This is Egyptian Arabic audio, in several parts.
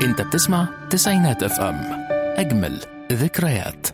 انت بتسمع تسعينات اف ام اجمل ذكريات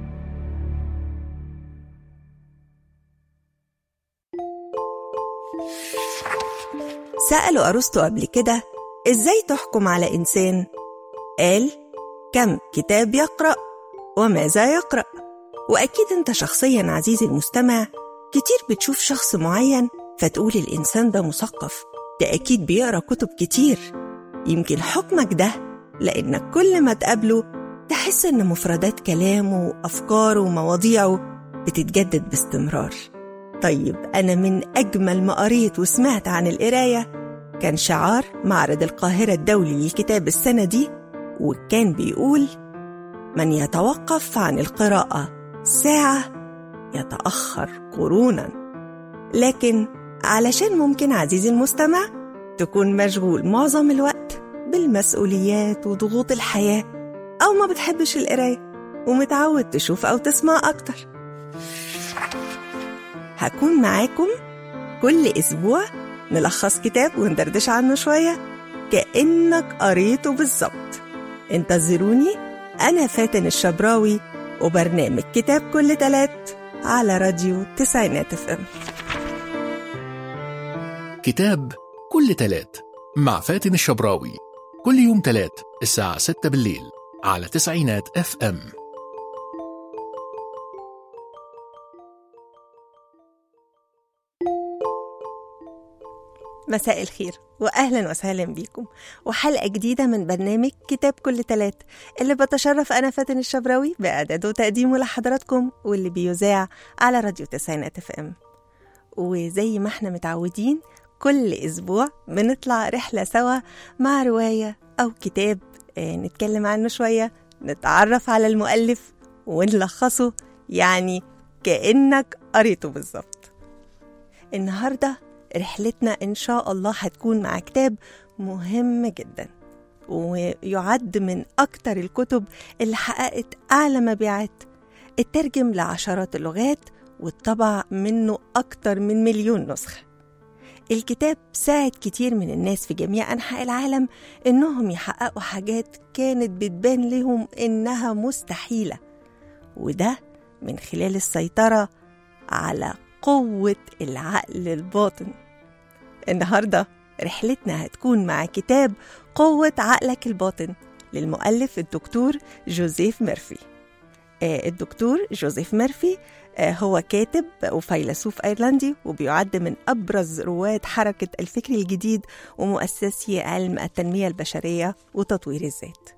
سألوا أرسطو قبل كده إزاي تحكم على إنسان؟ قال كم كتاب يقرأ وماذا يقرأ وأكيد أنت شخصيا عزيزي المستمع كتير بتشوف شخص معين فتقول الإنسان ده مثقف ده أكيد بيقرأ كتب كتير يمكن حكمك ده لأنك كل ما تقابله تحس إن مفردات كلامه وأفكاره ومواضيعه بتتجدد باستمرار طيب أنا من أجمل ما قريت وسمعت عن القراية كان شعار معرض القاهرة الدولي للكتاب السنة دي وكان بيقول من يتوقف عن القراءة ساعة يتأخر قرونا لكن علشان ممكن عزيزي المستمع تكون مشغول معظم الوقت بالمسؤوليات وضغوط الحياة أو ما بتحبش القراية ومتعود تشوف أو تسمع أكتر هكون معاكم كل أسبوع نلخص كتاب وندردش عنه شوية كأنك قريته بالظبط انتظروني أنا فاتن الشبراوي وبرنامج كتاب كل تلات على راديو تسعينات اف ام كتاب كل تلات مع فاتن الشبراوي كل يوم تلات الساعة 6 بالليل على تسعينات اف ام مساء الخير واهلا وسهلا بيكم وحلقه جديده من برنامج كتاب كل تلات اللي بتشرف انا فاتن الشبراوي باعداده وتقديمه لحضراتكم واللي بيذاع على راديو تسعينات اف ام وزي ما احنا متعودين كل اسبوع بنطلع رحله سوا مع روايه او كتاب آه، نتكلم عنه شويه نتعرف على المؤلف ونلخصه يعني كانك قريته بالظبط النهارده رحلتنا إن شاء الله هتكون مع كتاب مهم جدا ويعد من أكتر الكتب اللي حققت أعلى مبيعات اترجم لعشرات اللغات واتطبع منه أكتر من مليون نسخة الكتاب ساعد كتير من الناس في جميع أنحاء العالم إنهم يحققوا حاجات كانت بتبان لهم إنها مستحيلة وده من خلال السيطرة على قوة العقل الباطن النهاردة رحلتنا هتكون مع كتاب قوة عقلك الباطن للمؤلف الدكتور جوزيف ميرفي آه، الدكتور جوزيف ميرفي آه، هو كاتب وفيلسوف أيرلندي وبيعد من أبرز رواد حركة الفكر الجديد ومؤسسي علم التنمية البشرية وتطوير الذات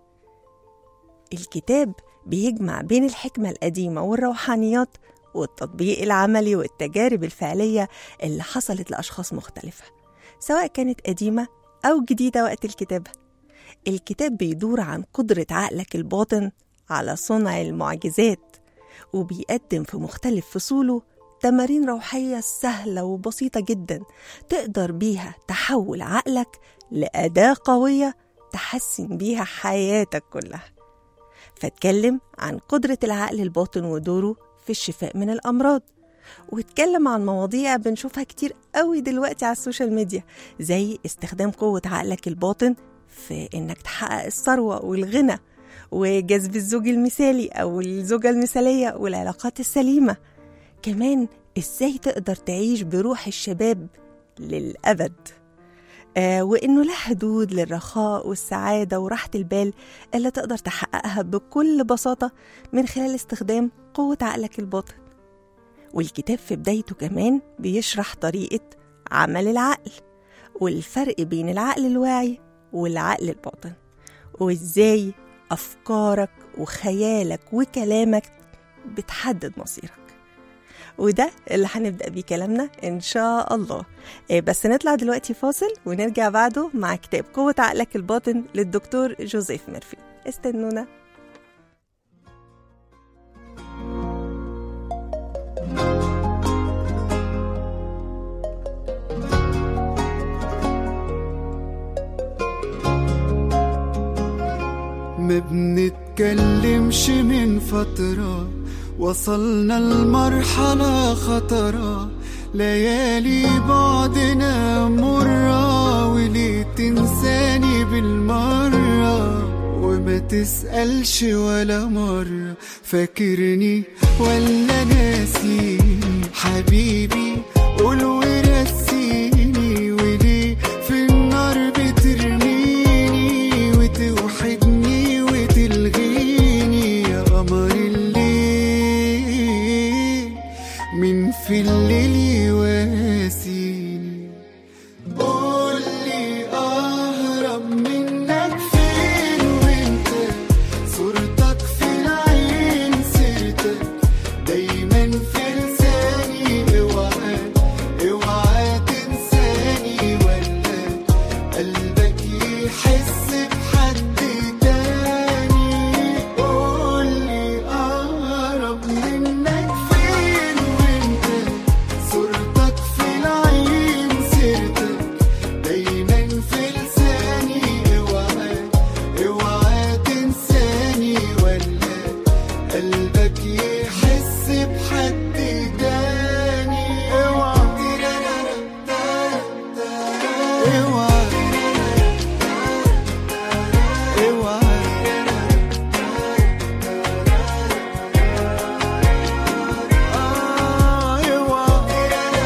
الكتاب بيجمع بين الحكمة القديمة والروحانيات والتطبيق العملي والتجارب الفعلية اللي حصلت لأشخاص مختلفة سواء كانت قديمة أو جديدة وقت الكتابة الكتاب بيدور عن قدرة عقلك الباطن على صنع المعجزات وبيقدم في مختلف فصوله تمارين روحية سهلة وبسيطة جدا تقدر بيها تحول عقلك لأداة قوية تحسن بيها حياتك كلها فاتكلم عن قدرة العقل الباطن ودوره في الشفاء من الأمراض واتكلم عن مواضيع بنشوفها كتير قوي دلوقتي على السوشيال ميديا زي استخدام قوة عقلك الباطن في إنك تحقق الثروة والغنى وجذب الزوج المثالي أو الزوجة المثالية والعلاقات السليمة كمان إزاي تقدر تعيش بروح الشباب للأبد آه وإنه لا حدود للرخاء والسعادة وراحة البال اللي تقدر تحققها بكل بساطة من خلال استخدام قوة عقلك الباطن والكتاب في بدايته كمان بيشرح طريقة عمل العقل والفرق بين العقل الواعي والعقل الباطن وإزاي أفكارك وخيالك وكلامك بتحدد مصيرك وده اللي هنبدأ بيه كلامنا إن شاء الله إيه بس نطلع دلوقتي فاصل ونرجع بعده مع كتاب قوة عقلك الباطن للدكتور جوزيف ميرفي استنونا ما بنتكلمش من فترة وصلنا لمرحلة خطرة ليالي بعدنا مرة وليه تنساني بالمرة تسألش ولا مرة فاكرني ولا ناسيني حبيبي قول ورسيني وليه في النار بترميني وتوحدني وتلغيني يا قمر الليل من في الليل يواسيني قولي أهرب منك فين وانت صورتك في العين سيرتك دايما في لساني اوعى اوعى تنساني ولا قلبك يحس بحد تاني قولي أهرب منك فين وانت صورتك في العين سيرتك دايما في لساني اوعى اوعى تنساني ولا قلبك يحس بحد تاني اوعى اوعى اوعى آه، اوعى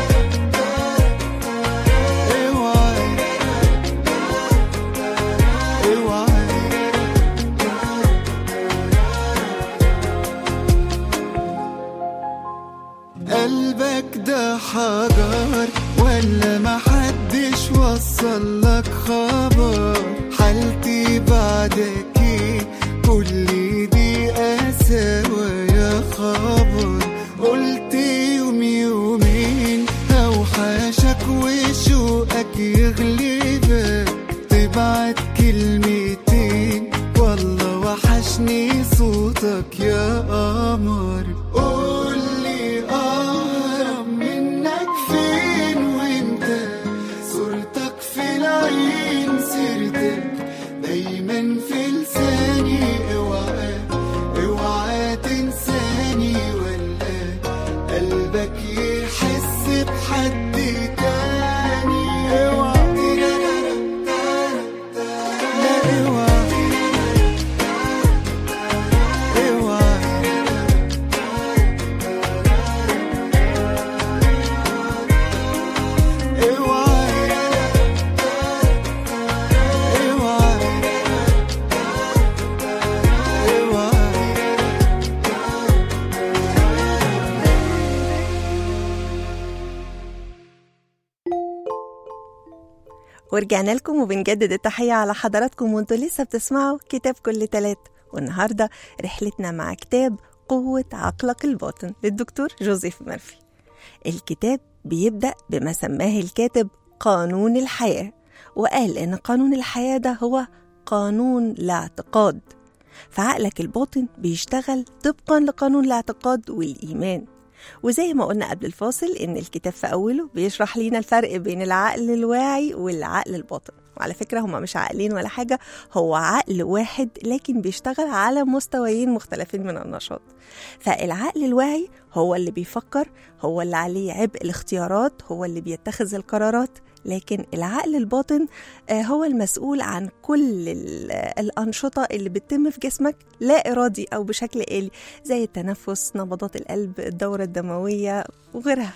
اوعى اوعى قلبك ده حجر ولا محدش وصل لك خبر حالتي بعدك ايه كل دي قساوة يا خبر قلت يوم يومين اوحشك وشوقك يغلبك تبعت كلمتين والله وحشني صوتك يا قمر قولي أهرب منك فين وانت صورتك في العين سيرتك دايما في لساني اوعى اوعى تنساني ولا قلبك يحس بحد تاني اوعى لا اوعى اوعى اوعى اوعى اوعى ورجعنا لكم وبنجدد التحية على حضراتكم وانتوا لسه بتسمعوا كتاب كل تلات والنهاردة رحلتنا مع كتاب قوة عقلك الباطن للدكتور جوزيف ميرفي الكتاب بيبدأ بما سماه الكاتب قانون الحياة وقال إن قانون الحياة ده هو قانون الاعتقاد فعقلك الباطن بيشتغل طبقا لقانون الاعتقاد والإيمان وزي ما قلنا قبل الفاصل إن الكتاب في أوله بيشرح لينا الفرق بين العقل الواعي والعقل الباطن وعلى فكرة هما مش عقلين ولا حاجة هو عقل واحد لكن بيشتغل على مستويين مختلفين من النشاط فالعقل الواعي هو اللي بيفكر هو اللي عليه عبء الاختيارات هو اللي بيتخذ القرارات لكن العقل الباطن آه، هو المسؤول عن كل ال- الأنشطة اللي بتتم في جسمك لا إرادي أو بشكل آلي زي التنفس نبضات القلب الدورة الدموية وغيرها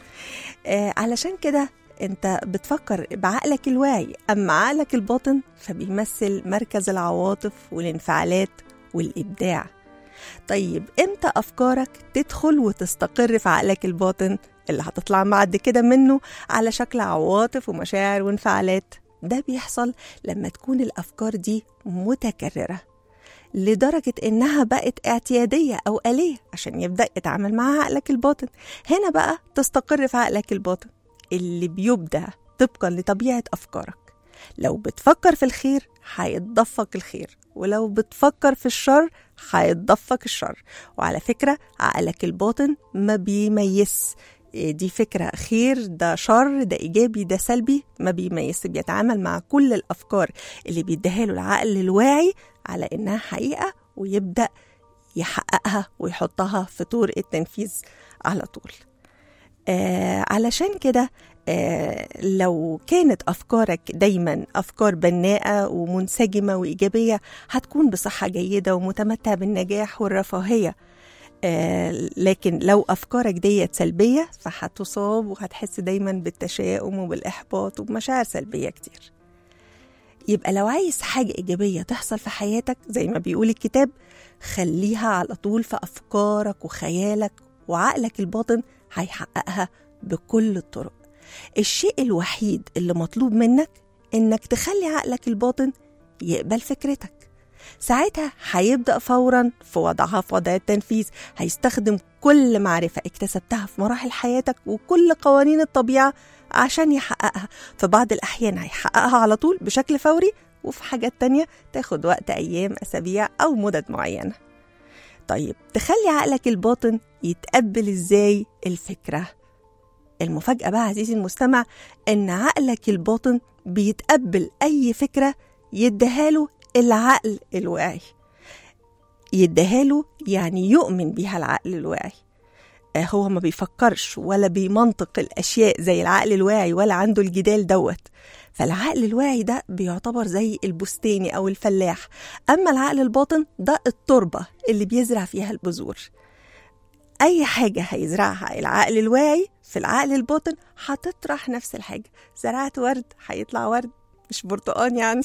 آه، علشان كده انت بتفكر بعقلك الواعي اما عقلك الباطن فبيمثل مركز العواطف والانفعالات والابداع طيب امتى افكارك تدخل وتستقر في عقلك الباطن اللي هتطلع بعد كده منه على شكل عواطف ومشاعر وانفعالات ده بيحصل لما تكون الافكار دي متكرره لدرجة إنها بقت اعتيادية أو آلية عشان يبدأ يتعامل مع عقلك الباطن هنا بقى تستقر في عقلك الباطن اللي بيبدأ طبقا لطبيعة أفكارك لو بتفكر في الخير هيتدفق الخير ولو بتفكر في الشر هيتدفق الشر وعلى فكرة عقلك الباطن ما بيميز دي فكرة خير ده شر ده إيجابي ده سلبي ما بيميز بيتعامل مع كل الأفكار اللي بيديها له العقل الواعي على إنها حقيقة ويبدأ يحققها ويحطها في طور التنفيذ على طول آه علشان كده آه لو كانت أفكارك دايما أفكار بناءة ومنسجمة وإيجابية هتكون بصحة جيدة ومتمتع بالنجاح والرفاهية آه لكن لو أفكارك ديت سلبية فهتصاب وهتحس دايما بالتشاؤم وبالإحباط وبمشاعر سلبية كتير يبقى لو عايز حاجة إيجابية تحصل في حياتك زي ما بيقول الكتاب خليها على طول في أفكارك وخيالك وعقلك الباطن هيحققها بكل الطرق الشيء الوحيد اللي مطلوب منك إنك تخلي عقلك الباطن يقبل فكرتك ساعتها هيبدأ فورا في وضعها في وضع التنفيذ هيستخدم كل معرفة اكتسبتها في مراحل حياتك وكل قوانين الطبيعة عشان يحققها في بعض الأحيان هيحققها على طول بشكل فوري وفي حاجات تانية تاخد وقت أيام أسابيع أو مدد معينة طيب تخلي عقلك الباطن يتقبل إزاي الفكرة المفاجأة بقى عزيزي المستمع إن عقلك الباطن بيتقبل أي فكرة يديها العقل الواعي يديها يعني يؤمن بيها العقل الواعي آه، هو ما بيفكرش ولا بيمنطق الأشياء زي العقل الواعي ولا عنده الجدال دوت فالعقل الواعي ده بيعتبر زي البستاني أو الفلاح أما العقل الباطن ده التربة اللي بيزرع فيها البذور أي حاجة هيزرعها العقل الواعي في العقل الباطن هتطرح نفس الحاجة زرعت ورد هيطلع ورد مش برتقان يعني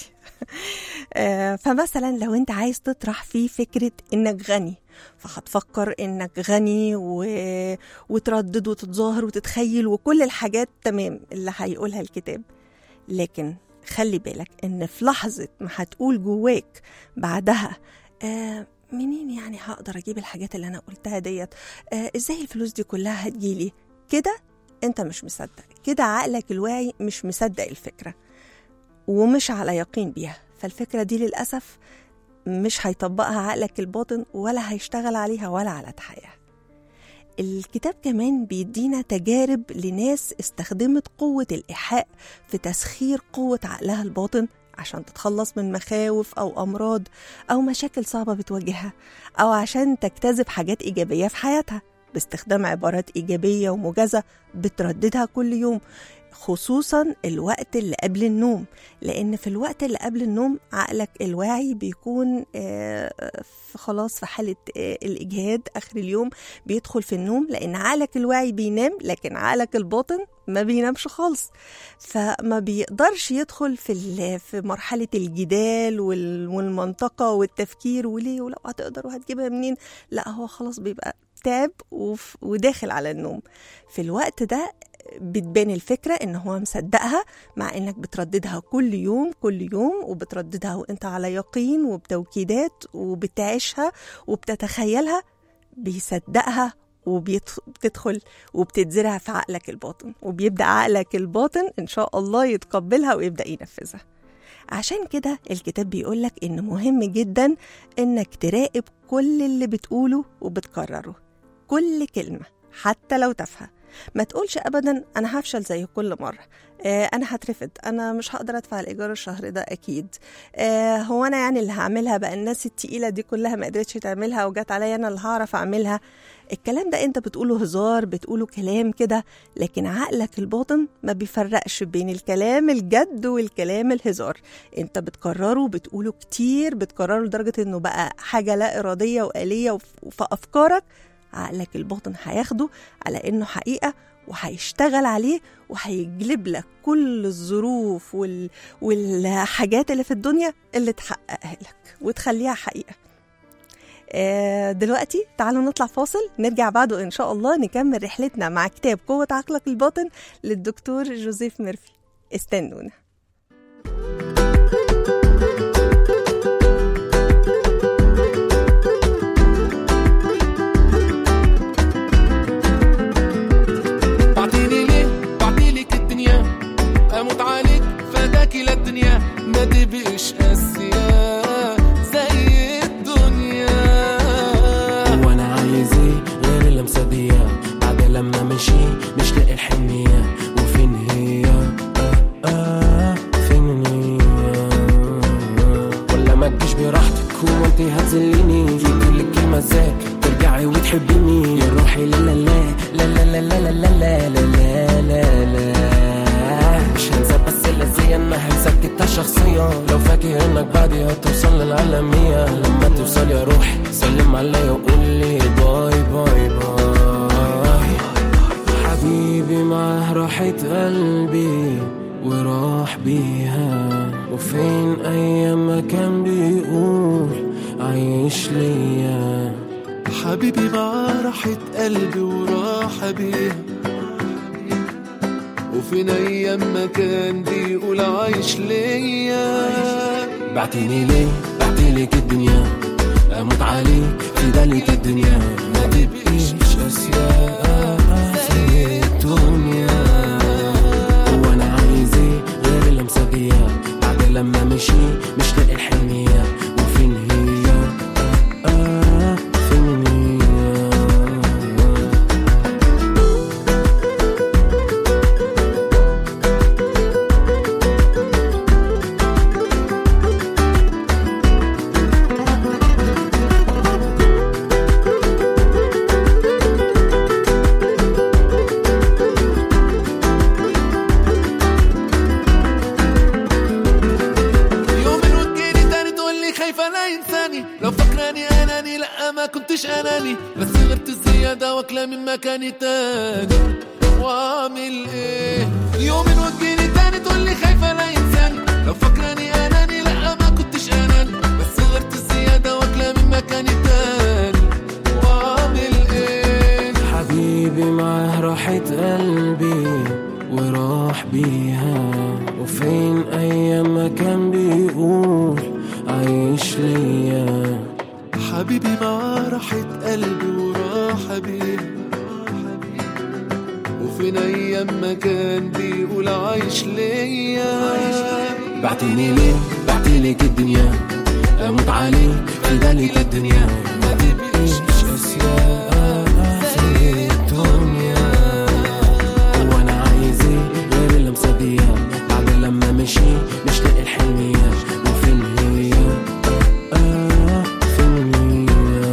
آه، فمثلا لو انت عايز تطرح فيه فكرة انك غني فهتفكر انك غني و... وتردد وتتظاهر وتتخيل وكل الحاجات تمام اللي هيقولها الكتاب لكن خلي بالك ان في لحظة ما هتقول جواك بعدها آه منين يعني هقدر اجيب الحاجات اللي انا قلتها ديت آه ازاي الفلوس دي كلها هتجيلي كده انت مش مصدق كده عقلك الواعي مش مصدق الفكره ومش على يقين بيها فالفكرة دي للأسف مش هيطبقها عقلك الباطن ولا هيشتغل عليها ولا على تحقيقها الكتاب كمان بيدينا تجارب لناس استخدمت قوة الإيحاء في تسخير قوة عقلها الباطن عشان تتخلص من مخاوف أو أمراض أو مشاكل صعبة بتواجهها أو عشان تجتذب حاجات إيجابية في حياتها باستخدام عبارات إيجابية وموجزة بترددها كل يوم خصوصا الوقت اللي قبل النوم لان في الوقت اللي قبل النوم عقلك الواعي بيكون آه، في خلاص في حاله آه، الاجهاد اخر اليوم بيدخل في النوم لان عقلك الواعي بينام لكن عقلك الباطن ما بينامش خالص فما بيقدرش يدخل في ال- في مرحله الجدال وال- والمنطقه والتفكير وليه ولو هتقدر وهتجيبها منين لا هو خلاص بيبقى تعب وف- وداخل على النوم في الوقت ده بتبان الفكرة إن هو مصدقها مع إنك بترددها كل يوم كل يوم وبترددها وإنت على يقين وبتوكيدات وبتعيشها وبتتخيلها بيصدقها وبتدخل وبتتزرع في عقلك الباطن وبيبدأ عقلك الباطن إن شاء الله يتقبلها ويبدأ ينفذها عشان كده الكتاب بيقولك إن مهم جدا إنك تراقب كل اللي بتقوله وبتكرره كل كلمة حتى لو تافهة ما تقولش ابدا انا هفشل زي كل مره آه انا هترفد انا مش هقدر ادفع الايجار الشهر ده اكيد آه هو انا يعني اللي هعملها بقى الناس التقيله دي كلها ما قدرتش تعملها وجات عليا انا اللي هعرف اعملها الكلام ده انت بتقوله هزار بتقوله كلام كده لكن عقلك الباطن ما بيفرقش بين الكلام الجد والكلام الهزار انت بتكرره وبتقوله كتير بتكرره لدرجه انه بقى حاجه لا اراديه واليه وف- وفي افكارك عقلك الباطن هياخده على انه حقيقه وهيشتغل عليه وهيجلب لك كل الظروف وال... والحاجات اللي في الدنيا اللي تحققها لك وتخليها حقيقه آه، دلوقتي تعالوا نطلع فاصل نرجع بعده ان شاء الله نكمل رحلتنا مع كتاب قوه عقلك الباطن للدكتور جوزيف ميرفي استنونا بعتيني ليه بعتيلك الدنيا اموت عليك فداكي للدنيا ما تبقيش قاسية زي الدنيا وانا عايز ايه غير اللمسه دي بعد لما مشي مش لاقي الحنيه وفين هي آه آه فين هي ولا ما تجيش براحتك هو انت هتذليني في كل كلمه ازاي ترجعي وتحبيني يا روحي لا لا لا لا لا لا لا لا لا لا لا لا لا فاكر انك بعدي هتوصل للعالمية لما توصل يا روح سلم عليا وقول لي باي باي باي حبيبي معاه راحت قلبي وراح بيها وفين ايام ما كان بيقول عايش ليا حبيبي معاه راحة قلبي وراح بيها وفين ايام ما كان بيقول عايش ليا بعتني ليه بعتلك الدنيا اموت عليك في بالك الدنيا ما تبقيش اسياء في الدنيا وانا عايز ايه غير اللمسه دي بعد لما مشي مش لاقي الحنيه وفين هي آه آه فين هي يوم وتجيني تاني تقول لي خايفة لا ينساني لو فاكراني اناني لا ما كنتش اناني بس غبت الزيادة واكلة من مكاني تاني واعمل ايه يوم وتجيني تاني تقول لي خايفة لا ينساني لو فاكراني اناني لا ما كنتش اناني بس غبت الزيادة واكلة من مكاني تاني واعمل ايه حبيبي معاه راحت قلبي وراح بيها وفين ايام ما كان بيقول عايش ليا حبيبي معاه راحة قلبي وراح بيها وفين ايام ما كان بيقول عايش ليا بعتني ليه بعتلك الدنيا اموت عليك في بالك الدنيا ما تبقيش اسياء في الدنيا وانا عايز ايه غير اللمسه دي بعد لما مشي مش لاقي الحنيه وفين هي آه آه فين هي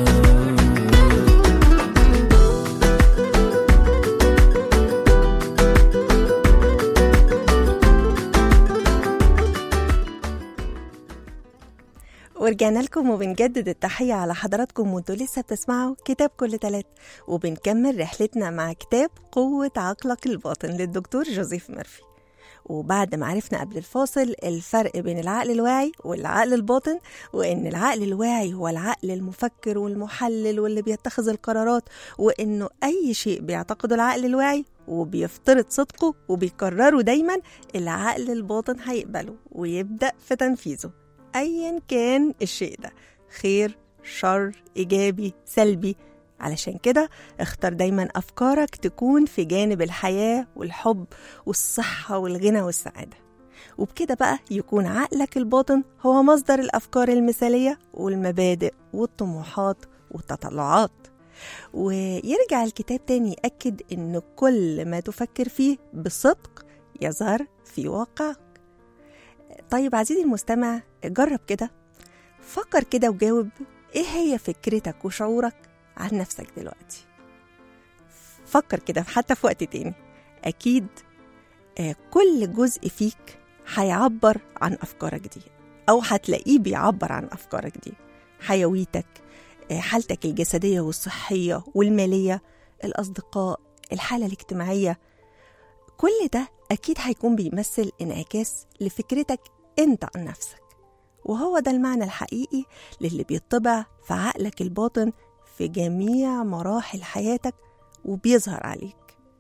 ورجعنا لكم وبنجدد التحية على حضراتكم وانتوا لسه بتسمعوا كتاب كل تلات وبنكمل رحلتنا مع كتاب قوة عقلك الباطن للدكتور جوزيف ميرفي وبعد ما عرفنا قبل الفاصل الفرق بين العقل الواعي والعقل الباطن وإن العقل الواعي هو العقل المفكر والمحلل واللي بيتخذ القرارات وإنه أي شيء بيعتقده العقل الواعي وبيفترض صدقه وبيكرره دايما العقل الباطن هيقبله ويبدأ في تنفيذه ايا كان الشيء ده خير شر ايجابي سلبي علشان كده اختار دايما افكارك تكون في جانب الحياه والحب والصحه والغنى والسعاده وبكده بقى يكون عقلك الباطن هو مصدر الافكار المثاليه والمبادئ والطموحات والتطلعات ويرجع الكتاب تاني يأكد إن كل ما تفكر فيه بصدق يظهر في واقعك طيب عزيزي المستمع جرب كده فكر كده وجاوب ايه هي فكرتك وشعورك عن نفسك دلوقتي فكر كده حتى في وقت تاني اكيد آه، كل جزء فيك هيعبر عن افكارك دي او هتلاقيه بيعبر عن افكارك دي حيويتك آه، حالتك الجسديه والصحيه والماليه الاصدقاء الحاله الاجتماعيه كل ده أكيد هيكون بيمثل انعكاس لفكرتك أنت عن نفسك وهو ده المعنى الحقيقي للي بيطبع في عقلك الباطن في جميع مراحل حياتك وبيظهر عليك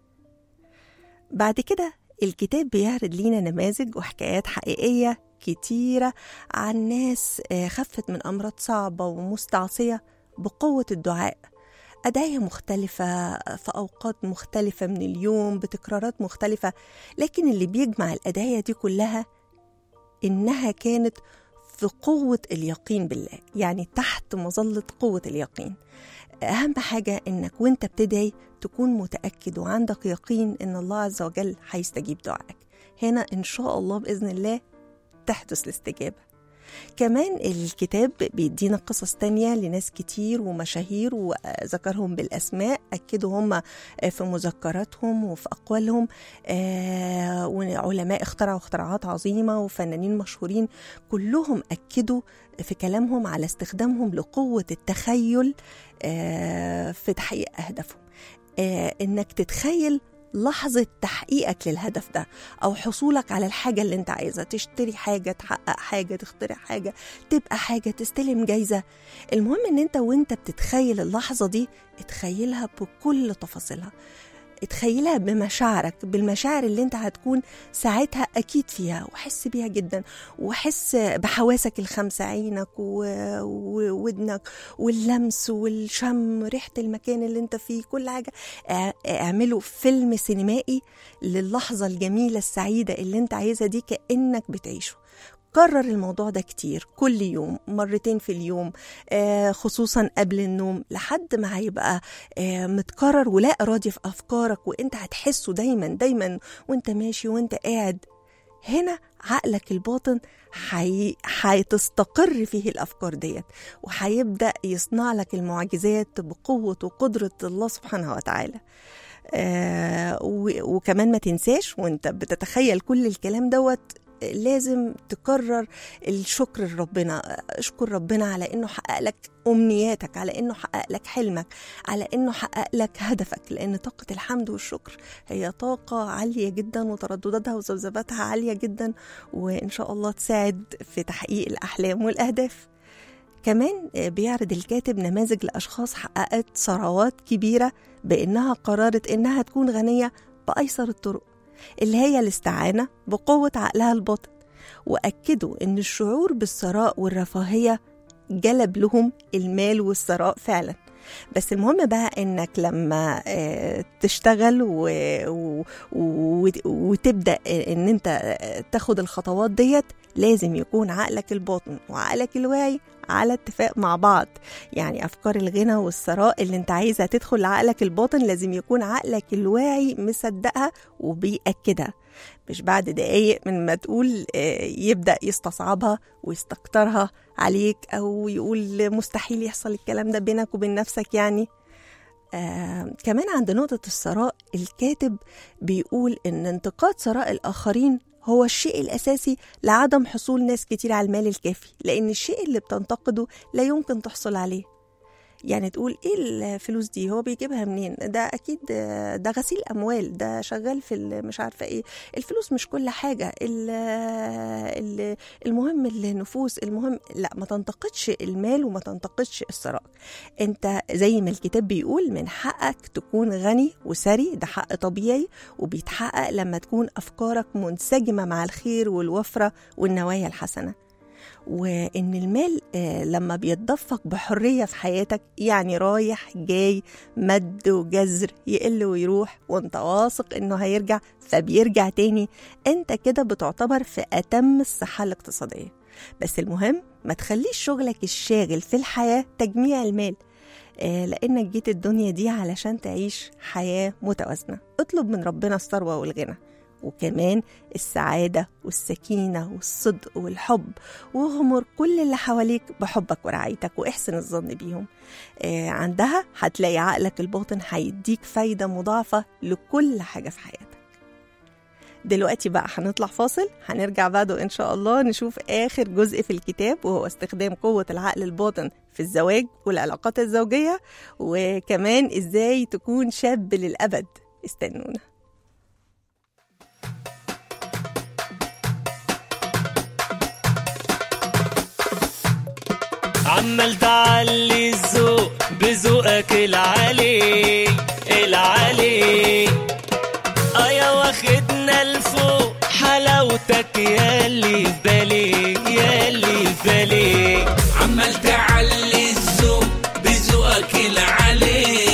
بعد كده الكتاب بيعرض لينا نماذج وحكايات حقيقية كتيرة عن ناس آه، خفت من أمراض صعبة ومستعصية بقوة الدعاء أدايا مختلفة في أوقات مختلفة من اليوم بتكرارات مختلفة لكن اللي بيجمع الأدايا دي كلها إنها كانت في قوة اليقين بالله يعني تحت مظلة قوة اليقين أهم حاجة إنك وإنت بتدعي تكون متأكد وعندك يقين إن الله عز وجل هيستجيب دعائك هنا إن شاء الله بإذن الله تحدث الاستجابة كمان الكتاب بيدينا قصص تانية لناس كتير ومشاهير وذكرهم بالأسماء أكدوا هم في مذكراتهم وفي أقوالهم آه، وعلماء اخترعوا اختراعات عظيمة وفنانين مشهورين كلهم أكدوا في كلامهم على استخدامهم لقوة التخيل آه، في تحقيق أهدافهم آه، إنك تتخيل لحظة تحقيقك للهدف ده أو حصولك على الحاجة اللي أنت عايزها تشتري حاجة تحقق حاجة تخترع حاجة تبقى حاجة تستلم جايزة المهم إن أنت وأنت بتتخيل اللحظة دي اتخيلها بكل تفاصيلها اتخيلها بمشاعرك بالمشاعر اللي انت هتكون ساعتها اكيد فيها وحس بيها جدا وحس بحواسك الخمسه عينك و- وودنك واللمس والشم ريحه المكان اللي انت فيه كل حاجه اع- اعملوا فيلم سينمائي للحظه الجميله السعيده اللي انت عايزها دي كانك بتعيشه كرر الموضوع ده كتير كل يوم مرتين في اليوم آه خصوصا قبل النوم لحد ما هيبقى آه متكرر ولا إرادي في أفكارك وإنت هتحسه دايما دايما وإنت ماشي وإنت قاعد هنا عقلك الباطن حي... هتستقر فيه الأفكار ديت وهيبدأ يصنع لك المعجزات بقوة وقدرة الله سبحانه وتعالى آه و- وكمان ما تنساش وانت بتتخيل كل الكلام دوت لازم تكرر الشكر لربنا اشكر ربنا على انه حقق لك امنياتك على انه حقق لك حلمك على انه حقق لك هدفك لان طاقه الحمد والشكر هي طاقه عاليه جدا وتردداتها وذبذباتها عاليه جدا وان شاء الله تساعد في تحقيق الاحلام والاهداف كمان بيعرض الكاتب نماذج لأشخاص حققت ثروات كبيرة بإنها قررت إنها تكون غنية بأيسر الطرق اللي هي الاستعانة بقوة عقلها الباطن وأكدوا إن الشعور بالثراء والرفاهية جلب لهم المال والثراء فعلا بس المهم بقى انك لما آه، تشتغل و... و... و... وتبدا ان انت آه، تاخد الخطوات ديت لازم يكون عقلك الباطن وعقلك الواعي على اتفاق مع بعض يعني افكار الغنى والثراء اللي انت عايزها تدخل لعقلك الباطن لازم يكون عقلك الواعي مصدقها وبيأكدها مش بعد دقايق من ما تقول آه، يبدأ يستصعبها ويستكترها عليك أو يقول مستحيل يحصل الكلام ده بينك وبين نفسك يعني آه كمان عند نقطة الثراء الكاتب بيقول إن انتقاد ثراء الآخرين هو الشيء الأساسي لعدم حصول ناس كتير على المال الكافي لأن الشيء اللي بتنتقده لا يمكن تحصل عليه يعني تقول ايه الفلوس دي هو بيجيبها منين ده اكيد ده غسيل اموال ده شغال في ال- مش عارفه ايه الفلوس مش كل حاجه ال- ال- المهم النفوس المهم لا ما تنتقدش المال وما تنتقدش الثراء انت زي ما الكتاب بيقول من حقك تكون غني وثري ده حق طبيعي وبيتحقق لما تكون افكارك منسجمه مع الخير والوفره والنوايا الحسنه وان المال آه، لما بيتدفق بحريه في حياتك يعني رايح جاي مد وجزر يقل ويروح وانت واثق انه هيرجع فبيرجع تاني انت كده بتعتبر في اتم الصحه الاقتصاديه بس المهم ما تخليش شغلك الشاغل في الحياه تجميع المال آه، لانك جيت الدنيا دي علشان تعيش حياه متوازنه اطلب من ربنا الثروه والغنى وكمان السعادة والسكينة والصدق والحب واغمر كل اللي حواليك بحبك ورعايتك واحسن الظن بيهم آه عندها هتلاقي عقلك الباطن هيديك فايدة مضاعفة لكل حاجة في حياتك دلوقتي بقى هنطلع فاصل هنرجع بعده إن شاء الله نشوف آخر جزء في الكتاب وهو استخدام قوة العقل الباطن في الزواج والعلاقات الزوجية وكمان إزاي تكون شاب للأبد استنونا عمال تعلي الذوق بذوقك العالي العالي اه يا واخدنا لفوق حلاوتك ياللي في بالي ياللي في بالي عمال تعلي الذوق بذوقك العلي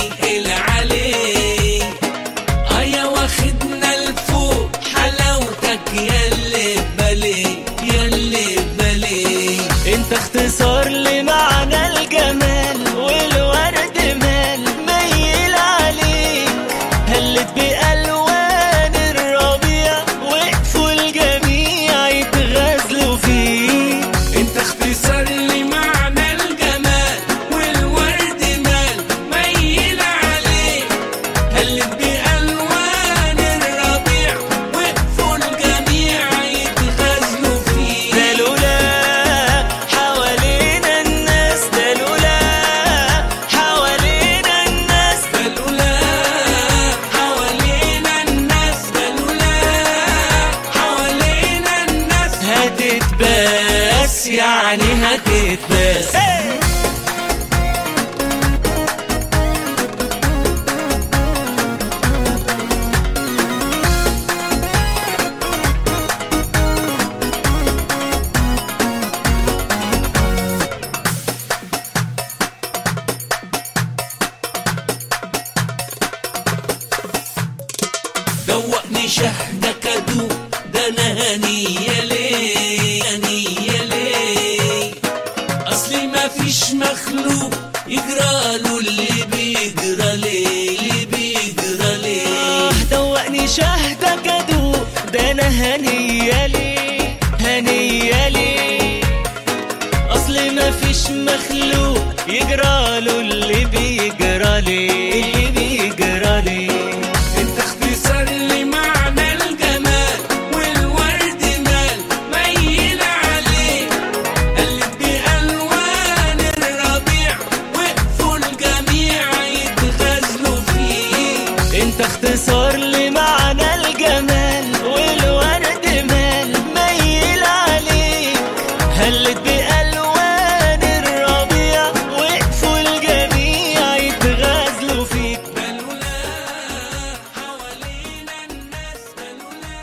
العلي ايا واخدنا لفوق حلاوتك ياللي بالي ياللي بالي انت اختصار لمعنى الجمال والورد مال ميل عليك هلت بألوان الربيع وقفوا الجميع يتغزلوا فيك الناس يعني هتتناس دوقني شهدك ادوق ده انا هنية ليه هنية ليه اصلي ما فيش مخلوق يجرى له اللي بيجرى ليه اللي بيجرى ليه دوقني شهدك ادوق ده انا هنية ليه هنية ليه اصل ما فيش مخلوق يجرى له اللي بيجرى ليه اللي بيجرى ليه انت اختصار لمعنى الجمال والورد مال ميل عليه قلب بألوان الربيع وقفوا الجميع يتغزلوا فيه انت اختصار لمعنى الجمال والورد مال ميل عليك هلت بألوان الربيع وقفوا الجميع يتغازلوا فيك بلولا حوالينا الناس بلولا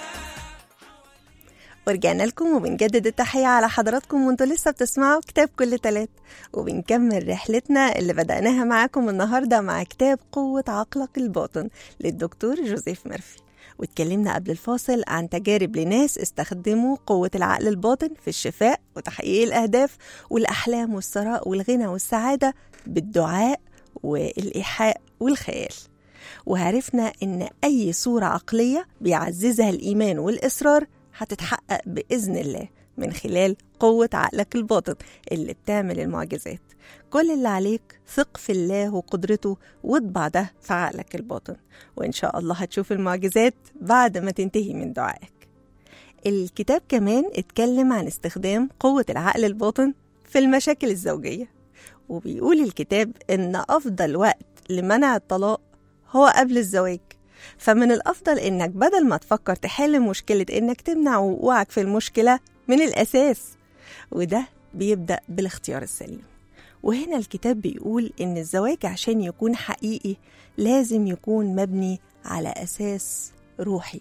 ورجعنا لكم وبنجدد التحية على حضراتكم وانتوا لسه بتسمعوا كتاب كل تلات وبنكمل رحلتنا اللي بدأناها معاكم النهاردة مع كتاب قوة عقلك الباطن للدكتور جوزيف ميرفي واتكلمنا قبل الفاصل عن تجارب لناس استخدموا قوة العقل الباطن في الشفاء وتحقيق الأهداف والأحلام والثراء والغنى والسعادة بالدعاء والإيحاء والخيال وعرفنا إن أي صورة عقلية بيعززها الإيمان والإصرار هتتحقق بإذن الله من خلال قوة عقلك الباطن اللي بتعمل المعجزات كل اللي عليك ثق في الله وقدرته واطبع ده في عقلك الباطن وإن شاء الله هتشوف المعجزات بعد ما تنتهي من دعائك الكتاب كمان اتكلم عن استخدام قوة العقل الباطن في المشاكل الزوجية وبيقول الكتاب إن أفضل وقت لمنع الطلاق هو قبل الزواج فمن الأفضل إنك بدل ما تفكر تحل مشكلة إنك تمنع وقوعك في المشكلة من الأساس وده بيبدأ بالاختيار السليم وهنا الكتاب بيقول إن الزواج عشان يكون حقيقي لازم يكون مبني على أساس روحي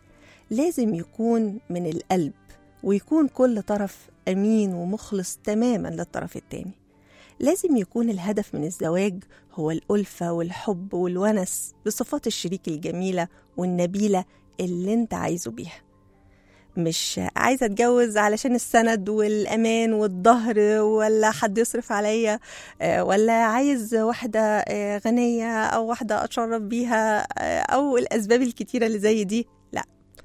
لازم يكون من القلب ويكون كل طرف أمين ومخلص تماما للطرف التاني لازم يكون الهدف من الزواج هو الألفة والحب والونس بصفات الشريك الجميلة والنبيلة اللي انت عايزه بيها مش عايزة اتجوز علشان السند والأمان والظهر ولا حد يصرف عليا آه، ولا عايز واحدة آه، غنية أو واحدة أتشرف بيها آه، أو الأسباب الكتيرة اللي زي دي لا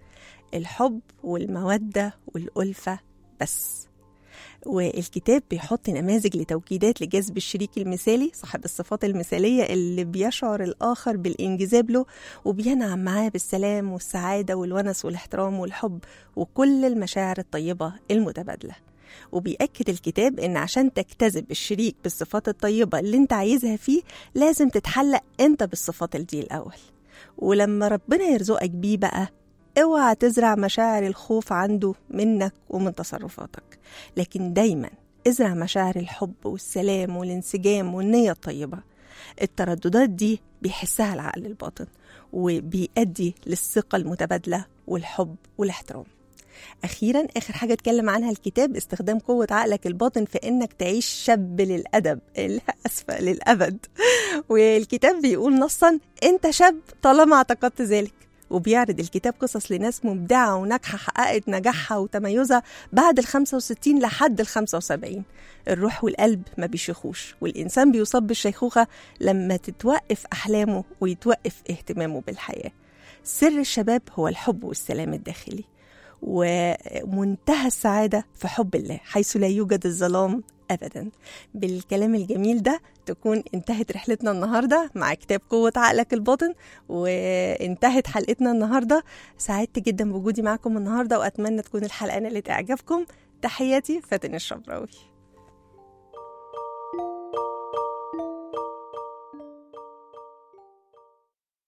الحب والمودة والألفة بس والكتاب بيحط نماذج لتوكيدات لجذب الشريك المثالي صاحب الصفات المثالية اللي بيشعر الآخر بالانجذاب له وبينعم معاه بالسلام والسعادة والونس والاحترام والحب وكل المشاعر الطيبة المتبادلة وبيأكد الكتاب إن عشان تجتذب الشريك بالصفات الطيبة اللي انت عايزها فيه لازم تتحلق انت بالصفات دي الأول ولما ربنا يرزقك بيه بقى اوعى تزرع مشاعر الخوف عنده منك ومن تصرفاتك لكن دايما ازرع مشاعر الحب والسلام والانسجام والنية الطيبة الترددات دي بيحسها العقل الباطن وبيؤدي للثقة المتبادلة والحب والاحترام أخيرا آخر حاجة اتكلم عنها الكتاب استخدام قوة عقلك الباطن في إنك تعيش شاب للأدب أسفة للأبد والكتاب بيقول نصا أنت شاب طالما اعتقدت ذلك وبيعرض الكتاب قصص لناس مبدعة وناجحة حققت نجاحها وتميزها بعد ال 65 لحد ال 75 الروح والقلب ما بيشيخوش والإنسان بيصاب بالشيخوخة لما تتوقف أحلامه ويتوقف اهتمامه بالحياة سر الشباب هو الحب والسلام الداخلي ومنتهى السعادة في حب الله حيث لا يوجد الظلام أبدا بالكلام الجميل ده تكون انتهت رحلتنا النهاردة مع كتاب قوة عقلك الباطن وانتهت حلقتنا النهاردة سعدت جدا بوجودي معكم النهاردة وأتمنى تكون الحلقة نالت إعجابكم تحياتي فاتن الشبراوي